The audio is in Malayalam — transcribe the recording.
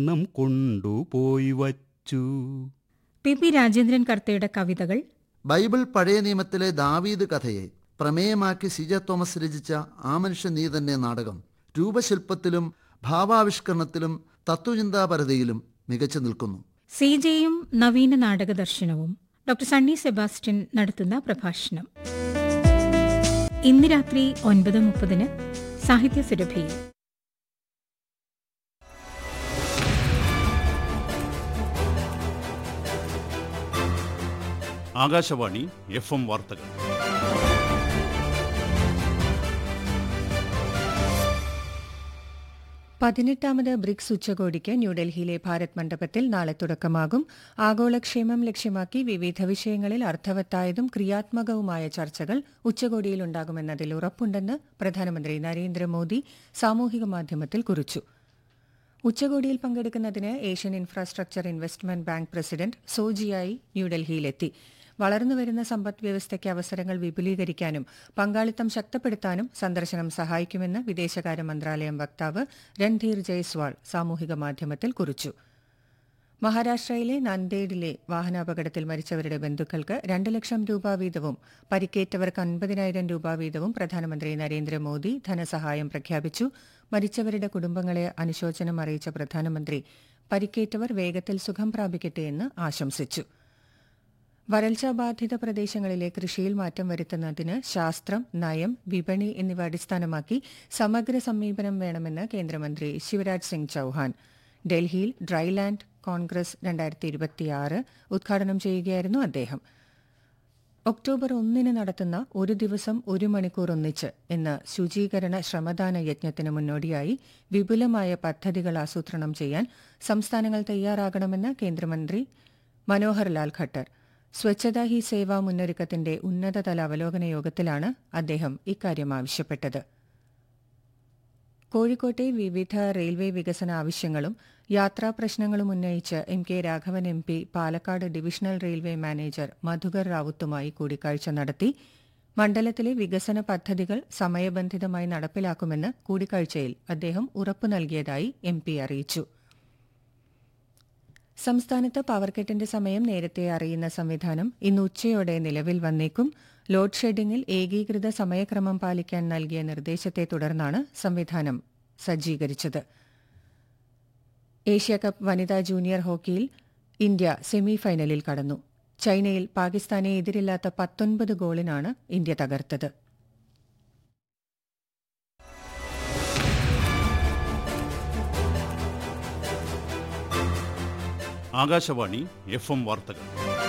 നം കൊണ്ടുപോയി വച്ചു പി പി രാജേന്ദ്രൻ കർത്തയുടെ കവിതകൾ ബൈബിൾ പഴയ നിയമത്തിലെ ദാവീദ് കഥയെ പ്രമേയമാക്കി സിജ തോമസ് രചിച്ച ആ മനുഷ്യൻ നീ തന്നെ നാടകം രൂപശില്പത്തിലും ഭാവാവിഷ്കരണത്തിലും തത്വചിന്താപരതയിലും മികച്ചു നിൽക്കുന്നു സി ജെയും നവീന നാടക ദർശനവും ഡോക്ടർ സണ്ണി സെബാസ്റ്റ്യൻ നടത്തുന്ന പ്രഭാഷണം ഇന്ന് രാത്രി ഒൻപത് മുപ്പതിന് സാഹിത്യ സുരഭിയിൽ ആകാശവാണി എഫ് എം വാർത്തകൾ പതിനെട്ടാമത് ബ്രിക്സ് ഉച്ചകോടിക്ക് ന്യൂഡൽഹിയിലെ ഭാരത് മണ്ഡപത്തിൽ നാളെ തുടക്കമാകും ആഗോളക്ഷേമം ലക്ഷ്യമാക്കി വിവിധ വിഷയങ്ങളിൽ അർത്ഥവത്തായതും ക്രിയാത്മകവുമായ ചർച്ചകൾ ഉച്ചകോടിയിൽ ഉണ്ടാകുമെന്നതിൽ ഉറപ്പുണ്ടെന്ന് പ്രധാനമന്ത്രി നരേന്ദ്രമോദി സാമൂഹിക മാധ്യമത്തിൽ കുറിച്ചു ഉച്ചകോടിയിൽ പങ്കെടുക്കുന്നതിന് Asian infrastructure investment bank president സോജിയായി ന്യൂഡൽഹിയിലെത്തി വളർന്നുവരുന്ന സമ്പദ് വ്യവസ്ഥയ്ക്ക് അവസരങ്ങൾ വിപുലീകരിക്കാനും പങ്കാളിത്തം ശക്തപ്പെടുത്താനും സന്ദർശനം സഹായിക്കുമെന്ന് വിദേശകാര്യ മന്ത്രാലയം വക്താവ് രൺധീർ ജയ്സ്വാൾ സാമൂഹിക മാധ്യമത്തിൽ കുറിച്ചു മഹാരാഷ്ട്രയിലെ നന്ദേഡിലെ വാഹനാപകടത്തിൽ മരിച്ചവരുടെ ബന്ധുക്കൾക്ക് രണ്ട് ലക്ഷം രൂപ വീതവും പരിക്കേറ്റവർക്ക് അൻപതിനായിരം രൂപ വീതവും പ്രധാനമന്ത്രി നരേന്ദ്രമോദി ധനസഹായം പ്രഖ്യാപിച്ചു മരിച്ചവരുടെ കുടുംബങ്ങളെ അനുശോചനം അറിയിച്ച പ്രധാനമന്ത്രി പരിക്കേറ്റവർ വേഗത്തിൽ സുഖം പ്രാപിക്കട്ടെ എന്ന് ആശംസിച്ചു വരൾച്ച ബാധിത പ്രദേശങ്ങളിലെ കൃഷിയിൽ മാറ്റം വരുത്തുന്നതിന് ശാസ്ത്രം നയം വിപണി എന്നിവ അടിസ്ഥാനമാക്കി സമഗ്ര സമീപനം വേണമെന്ന് കേന്ദ്രമന്ത്രി ശിവരാജ് സിംഗ് ചൌഹാൻ ഡൽഹിയിൽ ഡ്രൈലാൻഡ് കോൺഗ്രസ് രണ്ടായിരത്തി ഇരുപത്തിയാറ് ഉദ്ഘാടനം ചെയ്യുകയായിരുന്നു അദ്ദേഹം ഒക്ടോബർ ഒന്നിന് നടത്തുന്ന ഒരു ദിവസം ഒരു മണിക്കൂർ ഒന്നിച്ച് എന്ന ശുചീകരണ ശ്രമദാന യജ്ഞത്തിന് മുന്നോടിയായി വിപുലമായ പദ്ധതികൾ ആസൂത്രണം ചെയ്യാൻ സംസ്ഥാനങ്ങൾ തയ്യാറാകണമെന്ന് കേന്ദ്രമന്ത്രി മനോഹർ ലാൽ ഖട്ടർ സ്വച്ഛതാ ഹി സേവ മുന്നൊരുക്കത്തിന്റെ ഉന്നതതല അവലോകന യോഗത്തിലാണ് അദ്ദേഹം ഇക്കാര്യം ആവശ്യപ്പെട്ടത് കോഴിക്കോട്ടെ വിവിധ റെയിൽവേ വികസന ആവശ്യങ്ങളും യാത്രാ പ്രശ്നങ്ങളും ഉന്നയിച്ച് M K Raghavan M P Palakkad divisional railway manager Madhukar റാവുത്തുമായി കൂടിക്കാഴ്ച നടത്തി മണ്ഡലത്തിലെ വികസന പദ്ധതികൾ സമയബന്ധിതമായി നടപ്പിലാക്കുമെന്ന് കൂടിക്കാഴ്ചയിൽ അദ്ദേഹം ഉറപ്പു നൽകിയതായി എം പി അറിയിച്ചു സംസ്ഥാനത്ത് പവർകട്ടിന്റെ സമയം നേരത്തെ അറിയുന്ന സംവിധാനം ഇന്ന് ഉച്ചയോടെ നിലവിൽ വന്നേക്കും ലോഡ് ഷെഡിംഗിൽ ഏകീകൃത സമയക്രമം പാലിക്കാൻ നൽകിയ നിർദ്ദേശത്തെ തുടർന്നാണ് സംവിധാനം സജ്ജീകരിച്ചത് ഏഷ്യാകപ്പ് വനിതാ ജൂനിയർ ഹോക്കിയിൽ ഇന്ത്യ സെമിഫൈനലിൽ കടന്നു ചൈനയിൽ പാകിസ്ഥാനെ എതിരില്ലാത്ത പത്തൊൻപത് ഗോളിനാണ് ഇന്ത്യ തകർത്തത് ആകാശവാണി എഫ് എം വാർത്തകൾ